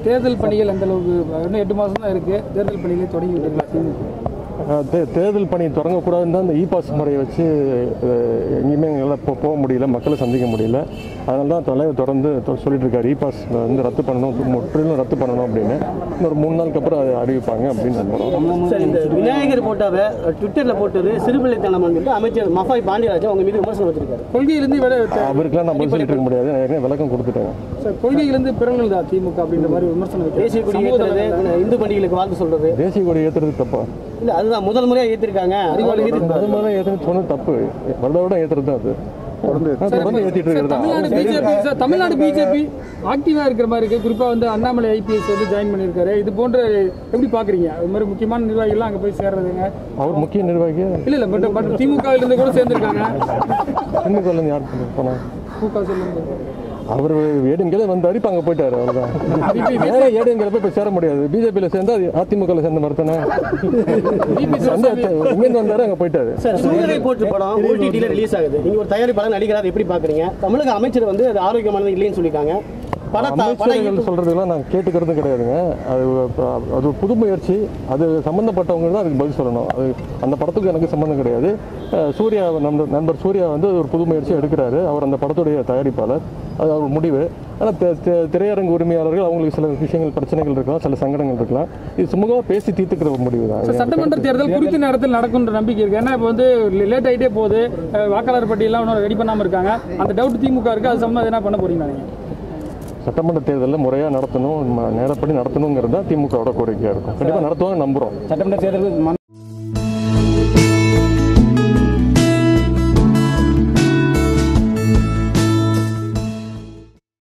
தேர்தல் பணிகள் அந்த அளவுக்கு இன்னும் எட்டு மாதம் தான் இருக்குது தேர்தல் பணிகளை தொடங்கி விட்டுருக்கா திமுக அஹ் தே- தேர்தல் பணி தொடங்கக்கூடாதுன்னு தான் இந்த இ பாஸ் முறையை வச்சு அஹ், எங்கேயுமே எங்களால் போ போக முடியல மக்களை சந்திக்க முடியல அதனால தான் தலைவர் தொடர்ந்து தொ- சொல்லிட்டு இருக்காரு இ பாஸ் வந்து ரத்து பண்ணணும் முற்றிலும் ரத்து பண்ணணும் அப்படின்னு இன்னொரு மூணு நாளுக்கு அப்புறம் அதை அறிவிப்பாங்க அப்படின்னு நம்புகிறோம் சார் இந்த விநாயகர் போட்டோவை ட்விட்டர்ல போட்டது சிறுபிள்ளைத்தனம் சொல்லிட்டு அமைச்சர் மஃபாய் பாண்டியராஜன் அவங்க மீது விமர்சனம் வச்சிருக்காரு கொள்கையிலிருந்து விட அவருக்கெல்லாம் நான் பதில் சொல்லிட்டு இருக்க முடியாது நான் ஏற்கனவே விளக்கம் கொடுத்துட்டேன் சார் கொள்கையிலிருந்து பிறங்கள் தான் திமுக அப்படின்ற மாதிரி விமர்சனம் வைக்கிறாங்க. தேசிய கொடி சமூக ஏற்றுறது தலைவர்கள் இந்து பண்டிகைகளுக்கு வாழ்த்து சொல்றது தேசிய கொடி ஏற்றுறது தப்பா இல்ல அதுதான் முதல் முறையா ஏத்திருக்காங்க அது மாதிரி ஏற்றுறது சொன்னது தப்பு வருட வருடம் ஏற்றுறது தான் அது நான் தொடர்ந்து ஏற்றிட்டு இருக்கிறது தமிழ்நாடு தான் பிஜேபி சார் தமிழ்நாடு பிஜேபி ஆக்டிவா இருக்கிற மாதிரி இருக்கு குறிப்பா வந்து அண்ணாமலை ஐபிஎஸ் வந்து ஜாயின் பண்ணியிருக்காரு இது போன்ற எப்படி பாக்குறீங்க அது மாதிரி முக்கியமான நிர்வாகிகள்லாம் அங்க போய் சேர்றதுங்க அவர் முக்கிய நிர்வாகி இல்ல இல்ல பட் பட் திமுக இருந்து கூட சேர்ந்திருக்காங்க திமுக யார் போனாங்க திமுக சொல்லுங்க அவர் ஏடிஎம்கே வந்தாரு இப்போ அங்கே போயிட்டாரு அவ்வளோதான் வேற ஏடிஎம்கே போய் போய் சேர முடியாது பிஜேபியில் சேர்ந்தா அது அதிமுகவில் சேர்ந்த மாதிரி தானே வந்து இங்கேருந்து வந்தாரு அங்கே போயிட்டாரு சார் சூரியனை போட்டு படம் ஓடிடியில் ரிலீஸ் ஆகுது நீங்க ஒரு தயாரிப்பாளர் நடிகரா அதை எப்படி பாக்குறீங்க தமிழக அமைச்சர் வந்து அது ஆரோக்கியமானது இல்லைன்னு சொல்லியிருக்காங்க படம் த- படம் அமைச்சர்கள் சொல்றதுலாம் நான் கேட்டுக்கிறதும் கிடையாதுங்க அது அது ஒரு புது முயற்சி அது சம்மந்தப்பட்டவங்க தான் அதுக்கு பதில் சொல்லணும் அது அந்த படத்துக்கு எனக்கு சம்மந்தம் கிடையாது அஹ் சூர்யா நம்ம நண்பர் சூர்யா வந்து ஒரு புது முயற்சி எடுக்கிறாரு அவர் அந்த படத்துடைய தயாரிப்பாளர் அது அவர் முடிவு ஆனால் திரையரங்கு உரிமையாளர்கள் அவங்களுக்கு சில விஷயங்கள் பிரச்சனைகள் இருக்கலாம் சில சங்கடங்கள் இருக்கலாம் இது சுமூகமாக பேசி தீர்த்துக்கிற ஒரு முடிவு தான் சார், சட்டமன்ற தேர்தல் குறித்த நேரத்தில் நடக்கும்ன்ற நம்பிக்கை இருக்கு ஏன்னா இப்போ வந்து லேட் ஆகிட்டே போகுது அஹ், வாக்காளர் பட்டியலாம் இன்னும் ரெடி பண்ணாமல் இருக்காங்க அந்த டவுட் திமுக இருக்கு அது சம்பந்தம் என்ன பண்ண போறீங்க நீங்க சட்டமன்ற தேர்தலில் முறையாக நடத்தணும் ம- நேரப்படி நடத்தணுங்கிறது தான் திமுகவோட கோரிக்கையாக இருக்கும் கண்டிப்பாக நடத்துவாங்க நம்புகிறோம் சட்டமன்ற தேர்தல்